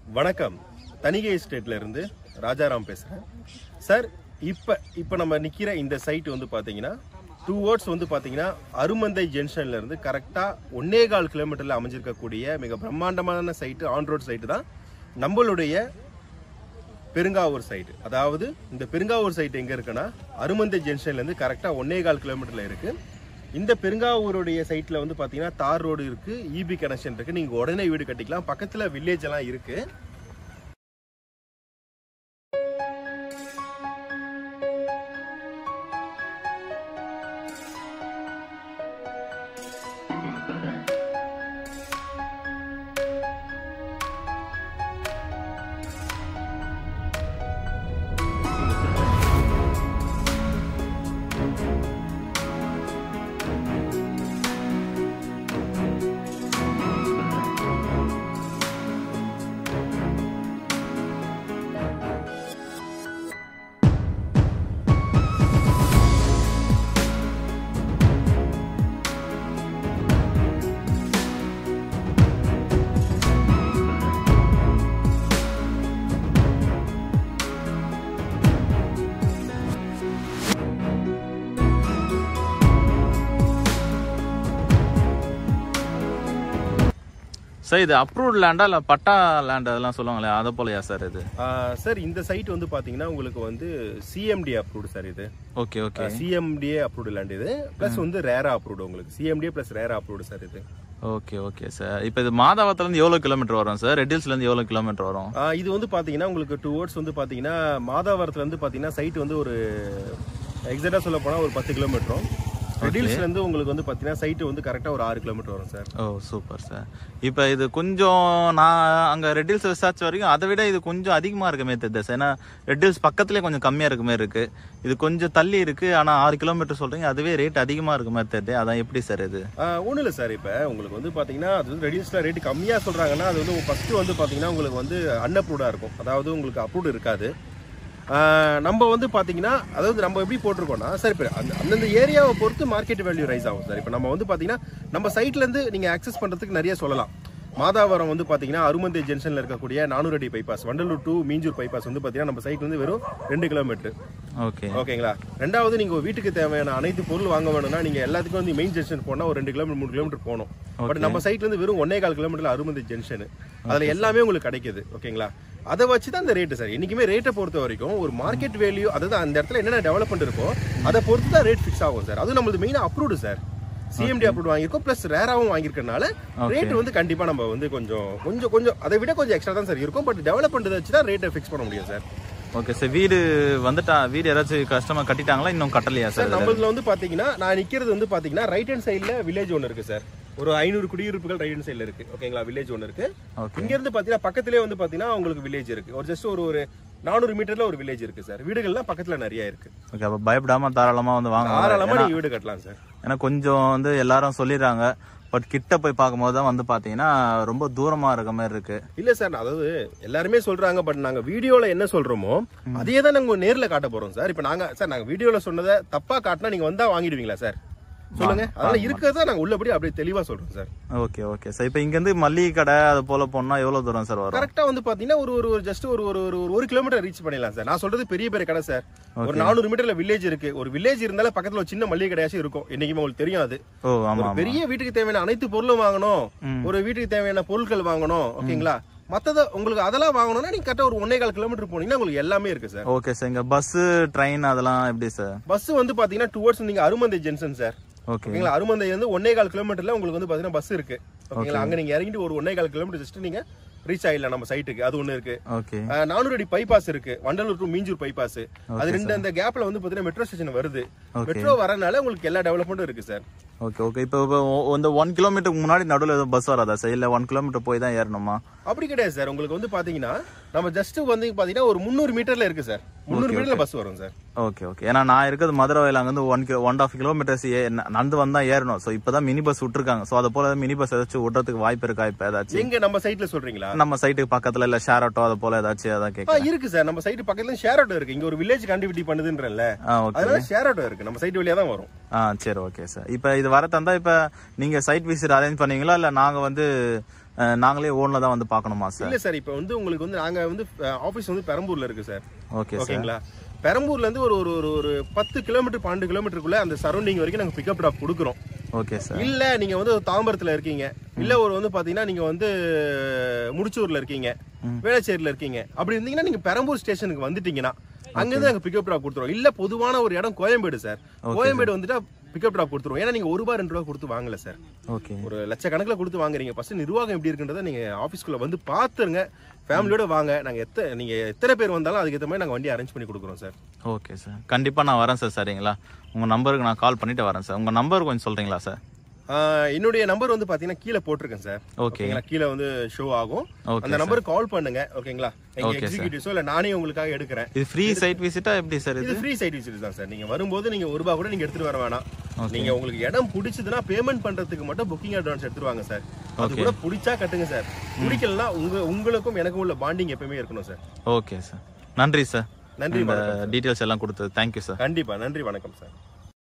வணக்கம் தனிகை எஸ்டேட்ல இருந்து ராஜாராம் பேசுறேன் சார் இப்ப இப்ப நம்ம நிக்கிற இந்த சைட் வந்து பாத்தீங்கன்னா டூ வேர்ட்ஸ் வந்து பாத்தீங்கன்னா அருமந்தை ஜங்ஷன்ல இருந்து கரெக்டா ஒன்னே கால் கிலோமீட்டர்ல அமைஞ்சிருக்கக்கூடிய மிக பிரம்மாண்டமான சைட்டு ஆன் ரோட் சைட்டு தான் நம்மளுடைய பெருங்காவூர் சைடு அதாவது இந்த பெருங்காவூர் சைட் எங்க இருக்குன்னா அருமந்தை ஜங்ஷன்ல இருந்து கரெக்டா ஒன்னே கால் கிலோமீட்டர்ல இருக்கு இந்த பெருங்காவூருடைய சைட்ல வந்து பாத்தீங்கன்னா தார் ரோடு இருக்கு இபி கனெக்ஷன் இருக்கு நீங்க உடனே வீடு கட்டிக்கலாம் பக்கத்துல வில்லேஜ் எல்லாம் இருக்கு சார் இது அப்ரூவ்ட் லேண்டா இல்ல பட்டா லேண்ட் அதெல்லாம் சொல்லுவாங்களே அதை போலயா சார் இது சார் இந்த சைட் வந்து பாத்தீங்கன்னா உங்களுக்கு வந்து சிஎம்டி அப்ரூவ்டு சார் இது okay okay CMDA approved land இது பிளஸ் வந்து ரேரா அப்ரூவ்டு உங்களுக்கு CMDA plus RERA approved sir இது ஓகே ஓகே சார் இப்போ இது மாதாவத்துல இருந்து எவ்வளவு கிலோமீட்டர் வரும் சார் ரெட்டில்ஸ்ல இருந்து எவ்வளவு கிலோமீட்டர் வரும் ஆ, இது வந்து பாத்தீங்கன்னா உங்களுக்கு டூ வேர்ட்ஸ் வந்து பாத்தீங்கன்னா மாதாவரத்துல இருந்து பாத்தீங்கன்னா சைட் வந்து ஒரு எக்ஸாக்டா சொல்ல போனா ஒரு பத்து கிலோமீட்டரும் ரெடில்ஸ்ல இருந்து உங்களுக்கு வந்து பாத்தீங்கன்னா சைட் வந்து கரெக்டா ஒரு ஆறு கிலோமீட்டர் வரும் சார் ஓ சூப்பர் சார் இப்போ இது கொஞ்சம் நான் அங்க ரெட்டில்ஸ் விசாரிச்ச வரைக்கும் அதை விட இது கொஞ்சம் அதிகமா இருக்குமே தெரியுது சார் ஏன்னா ரெட்டில்ஸ் பக்கத்துலேயே கொஞ்சம் கம்மியா இருக்க மாதிரி இருக்கு இது கொஞ்சம் தள்ளி இருக்கு ஆனா ஆறு கிலோமீட்டர் சொல்றீங்க அதுவே ரேட் அதிகமா இருக்க மாதிரி தெரியுது அதான் எப்படி சார் இது ஒன்றும் இல்லை சார் இப்போ உங்களுக்கு வந்து பார்த்தீங்கன்னா அது வந்து ரெடியூஸ்ல ரேட் கம்மியாக சொல்கிறாங்கன்னா அது வந்து ஃபஸ்ட்டு வந்து பார்த்தீங்கன்னா உங்களுக்கு வந்து அன்அப்ரூவ்டாக இருக்கும் அதாவது உங்களுக்கு அப்ரூவ்டு இருக்காது ஆ, நம்ம வந்து பார்த்தீங்கன்னா அதாவது நம்ம எப்படி போட்டிருக்கோம்னா சார் இப்போ அந்த அந்தந்த ஏரியாவை பொறுத்து மார்க்கெட் வேல்யூ ரைஸ் ஆகும் சார் இப்போ நம்ம வந்து பார்த்தீங்கன்னா நம்ம சைட்லேருந்து நீங்கள் ஆக்சஸ் பண்ணுறதுக்கு நிறைய சொல்லலாம் மாதாவரம் வந்து பார்த்தீங்கன்னா அருமந்தை ஜங்ஷனில் இருக்கக்கூடிய நானூறு அடி bypass Vandalur to Minjur bypass வந்து பார்த்தீங்கன்னா நம்ம சைட் வந்து வெறும் ரெண்டு கிலோமீட்டர் ஓகே ஓகேங்களா ரெண்டாவது நீங்க உங்க வீட்டுக்கு தேவையான அனைத்து பொருள் வாங்க வேணும்னா நீங்க எல்லாத்துக்கும் வந்து மெயின் ஜங்ஷன் போனா ஒரு ரெண்டு கிலோமீட்டர் மூணு கிலோமீட்டர் போகணும் பட் நம்ம சைட்ல இருந்து வெறும் ஒன்னே கால் கிலோமீட்டர்ல அருமந்தை ஜங்ஷன் அதுல எல்லாமே உங்களுக்கு கிடைக்குது ஓகேங்களா அதை வச்சு தான் இந்த ரேட்டு சார் என்னைக்குமே ரேட்டை பொறுத்த வரைக்கும் ஒரு மார்க்கெட் வேல்யூ அதாவது அந்த இடத்துல என்னென்ன டெவலப்மெண்ட் இருக்கோ அதை பொறுத்து தான் ரேட் ஃபிக்ஸ் ஆகும் சார் அது நம்மளுக்கு மெயினாக அப்ரூவ்டு சார் சிஎம்டி அப்ரூவ் வாங்கியிருக்கோம் ப்ளஸ் ரேராவும் வாங்கியிருக்கனால ரேட் வந்து கண்டிப்பா நம்ம வந்து கொஞ்சம் கொஞ்சம் கொஞ்சம் அதை விட கொஞ்சம் எக்ஸ்ட்ரா தான் சார் இருக்கும் பட் டெவலப்மெண்ட் வச்சு தான் ரேட்டை ஃபிக்ஸ் பண்ண முடியும் சார் ஓகே சார் வீடு வந்துட்டா வீடு யாராச்சும் கஸ்டமர் கட்டிட்டாங்களா இன்னும் கட்டலையா சார் சார் நம்மளதுல வந்து பாத்தீங்கன்னா நான் நிக்கிறது வந்து பாத்தீங்கன்னா ரைட் ஹேண்ட் சைடுல வில்லேஜ் ஒன்று இருக்கு சார் ஒரு ஐநூறு குடியிருப்புகள் ரைட் ஹேண்ட் சைடுல இருக்கு ஓகேங்களா வில்லேஜ் ஒன்று இருக்கு ஓகே இங்க இருந்து பாத்தீங்கன்னா பக்கத்திலே வந்து பாத்தீங்கன்னா உங்களுக்கு வில்லேஜ் இருக்கு ஒரு ஜஸ்ட் ஒரு ஒரு நானூறு மீட்டர்ல ஒரு வில்லேஜ் இருக்கு சார் வீடுகள்லாம் பக்கத்துல நிறைய இருக்கு ஓகே அப்போ பயப்படாம தாராளமா வந்து வாங்க தாராளமா நீங்க வீடு கட்டலாம் சார் ஏன்னா கொஞ்சம் வந்து எல்லாரும் சொல்லிடுறாங்க பட் கிட்ட போய் பார்க்கும்போது தான் வந்து பார்த்தீங்கன்னா ரொம்ப தூரமா இருக்க மாதிரி இருக்கு இல்ல சார் அதாவது எல்லாருமே சொல்றாங்க பட் நாங்க வீடியோல என்ன சொல்றோமோ அதே தான் நாங்க நேர்ல காட்ட போறோம் சார் இப்போ நாங்க சார் நாங்க வீடியோல சொன்னதை தப்பா காட்டினா நீங்க வந்தா வாங்கிடுவீங்களா சார் சொல்லுங்க அதெல்லாம் இருக்கிறதா நாங்க உள்ளபடி அப்படியே தெளிவா சொல்றோம் சார் ஓகே ஓகே சார் இப்போ இங்கேருந்து மல்லிகை கடை அது போல போனா எவ்வளோ தூரம் சார் வரும் கரெக்டா வந்து பாத்தீங்கன்னா ஒரு ஒரு ஜஸ்ட் ஒரு ஒரு ஒரு ஒரு கிலோமீட்டர் ரீச் பண்ணிடலாம் சார் நான் சொல்றது பெரிய பெரிய கடை சார் ஒரு நானூறு மீட்டர்ல வில்லேஜ் இருக்கு ஒரு வில்லேஜ் இருந்தாலும் பக்கத்துல ஒரு சின்ன மளிகை கடையாச்சும் இருக்கும் என்னைக்குமே உங்களுக்கு தெரியும் அது ஓ ஆமா ஒரு ஆமா பெரிய வீட்டுக்கு தேவையான அனைத்து பொருளும் வாங்கணும் ம். ஒரு வீட்டுக்கு தேவையான பொருட்கள் வாங்கணும் ஓகேங்களா மத்தத உங்களுக்கு அதெல்லாம் வாங்கணும்னா நீங்க கரெக்டா ஒரு ஒன்னே கால் கிலோமீட்டர் போனீங்கன்னா உங்களுக்கு எல்லாமே இருக்கு சார் ஓகே சார் இங்க பஸ் ட்ரெயின் அதெல்லாம் எப்படி சார் பஸ் வந்து பாத்தீங்கன்னா டுவர்ட்ஸ் நீங்க அருமந்தை ஜங்ஷன் சார் ஓகே ஓகேங்களா அருமந்தை வந்து ஒன்னே கால் கிலோமீட்டர்ல உங்களுக்கு வந்து பாத்தீங்கன்னா பஸ் இருக்கு ஓகேங்களா அங்க நீங்க இறங்கிட்டு ஒரு ஒன்னே கால் கிலோமீட்டர் ஜஸ்ட் நீங்க ரீச் ஆயிடலாம் நம்ம சைட்டுக்கு அது ஒண்ணு இருக்கு ஓகே அஹ் நானூறு அடி பைபாஸ் இருக்கு வண்டலூர் டு மீஞ்சூர் பைபாஸ் அது ரெண்டு அந்த கேப்ல வந்து பாத்தீங்கன்னா மெட்ரோ ஸ்டேஷன் வருது Okay. மெட்ரோ வரனால உங்களுக்கு எல்லா டெவலப்மெண்ட்டும் இருக்கு சார் ஓகே ஓகே இப்போ இப்போ ஒ- இந்த ஒன் கிலோமீட்டருக்கு முன்னாடி நடுவில் எதுவும் பஸ் வராதா சார் இல்லை ஒன் கிலோமீட்டர் போய் தான் ஏறணுமா அப்படி கிடையாது சார் உங்களுக்கு வந்து பாத்தீங்கன்னா நம்ம ஜஸ்ட் வந்து பாத்தீங்கன்னா ஒரு முந்நூறு மீட்டர்ல இருக்கு சார் முந்நூறு மீட்டர்ல பஸ் வரும் சார் ஓகே ஓகே ஏன்னா நான் இருக்கிறது மதுரை வயல் அங்கேருந்து one kilo one half kilometres நடந்து வந்தா ஏறணும் ஸோ இப்போ தான் மினி பஸ் விட்டுருக்காங்க ஸோ அதை போல மினி பஸ் ஏதாச்சும் விடுறதுக்கு வாய்ப்பு இருக்கா இப்போ ஏதாச்சும் எங்க நம்ம சைட்ல சொல்றீங்களா நம்ம சைட்டுக்கு பக்கத்துல இல்ல ஷேர் ஆட்டோ அது போல ஏதாச்சும் அதான் ஆ, கேட்க இருக்கு சார் நம்ம சைட்டு பக்கத்துல ஷேர் ஆட்டோ இருக்கு இங்க ஒரு வில்லேஜ் கண்டிவிட்டி பண்ணுதுன்றல ஆ ஓகே அதனால ஷேர் ஆட்டோ இருக்கு நம்ம சைட் வழியா தான் வரும் ஆ சரி ஓகே சார் இப்போ இது வர தந்தா இப்போ நீங்க சைட் விசிட் அரேஞ்ச் பண்ணீங்களா இல்ல நாங்க வந்து அஹ், நாங்களே ஓன்ல தான் வந்து பார்க்கணுமா சார் இல்ல சார் இப்போ வந்து உங்களுக்கு வந்து நாங்க வந்து ஆபீஸ் வந்து பெரம்பூர்ல இருக்கு சார் ஓகே சார் ஓகேங்களா பெரம்பூர்ல இருந்து ஒரு ஒரு ஒரு ஒரு பத்து கிலோமீட்டர் பன்னெண்டு கிலோமீட்டருக்குள்ள அந்த சரௌண்டிங் வரைக்கும் நாங்க பிக்கப் ட்ராப் கொடுக்குறோம் ஓகே சார் இல்ல நீங்க வந்து ஒரு தாம்பரத்துல இருக்கீங்க இல்ல ஒரு வந்து பாத்தீங்கன்னா நீங்க வந்து முடிச்சூர்ல இருக்கீங்க வேளச்சேரியில இருக்கீங்க அப்படி இருந்தீங்கன்னா நீங்க பெரம்பூர் ஸ்டேஷனுக்கு வந்துட்டீங்கன்னா அங்கிருந்து நாங்க பிக்கப் ட்ராப் கொடுத்துருவோம் இல்ல பொதுவான ஒரு இடம் கோயம்பேடு சார் கோயம்பேடு வந்துட்டா பிக்கப் ட்ராப் கொடுத்துருவோம் ஏன்னா நீங்க ஒரு ரூபா ரெண்டு ரூபா கொடுத்து வாங்கல சார் ஓகே ஒரு லட்சக்கணக்கில் கொடுத்து வாங்குறீங்க ஃபர்ஸ்ட் நிர்வாகம் எப்படி இருக்குன்றதை நீங்க ஆஃபீஸ்க்குள்ள வந்து பாத்துருங்க ஃபேமிலியோட வாங்க நாங்க எத்த நீங்க எத்தனை பேர் வந்தாலும் அதுக்கேற்ற மாதிரி நாங்க வண்டி அரேஞ்ச் பண்ணி கொடுக்குறோம் சார் ஓகே சார் கண்டிப்பா நான் வரேன் சார் சரிங்களா உங்க நம்பருக்கு நான் கால் பண்ணிட்டு வரேன் சார் உங்க நம்பர் கொஞ்சம் சொல்றீங்களா சார் ஆஹ் என்னுடைய நம்பர் வந்து பாத்தீங்கன்னா கீழே போட்டிருக்கேன் சார் ஓகே ஓகேங்களா கீழே வந்து ஷோ ஆகும் ஓகே அந்த நம்பருக்கு கால் பண்ணுங்க ஓகேங்களா எங்க Okay, sir. எக்ஸிகியூட்டிவ்ஸோ இல்ல நானே உங்களுக்காக எடுக்கிறேன் இது ஃப்ரீ சைட் விசிட்டா எப்படி சார் இது இது ஃப்ரீ சைட் விசிட் தான் சார் நீங்க வரும்போது நீங்க ஒரு ரூபா கூட நீங்க எடுத்துட்டு வர வேணாம் Okay. நீங்க உங்களுக்கு இடம் பிடிச்சதுன்னா பேமெண்ட் பண்றதுக்கு மட்டும் புக்கிங் அட்வான்ஸ் எடுத்துட்டு வாங்க சார் அது Okay. கூட பிடிச்சா கட்டுங்க சார் பிடிக்கலனா உங்க உங்களுக்கும் எனக்கும் உள்ள பாண்டிங் எப்பவுமே இருக்கணும் சார் ஓகே சார் நன்றி சார் நன்றி இந்த டீட்டெயில்ஸ் எல்லாம் கொடுத்தது தேங்க்யூ சார் கண்டிப்பா நன்றி வணக்கம் சார்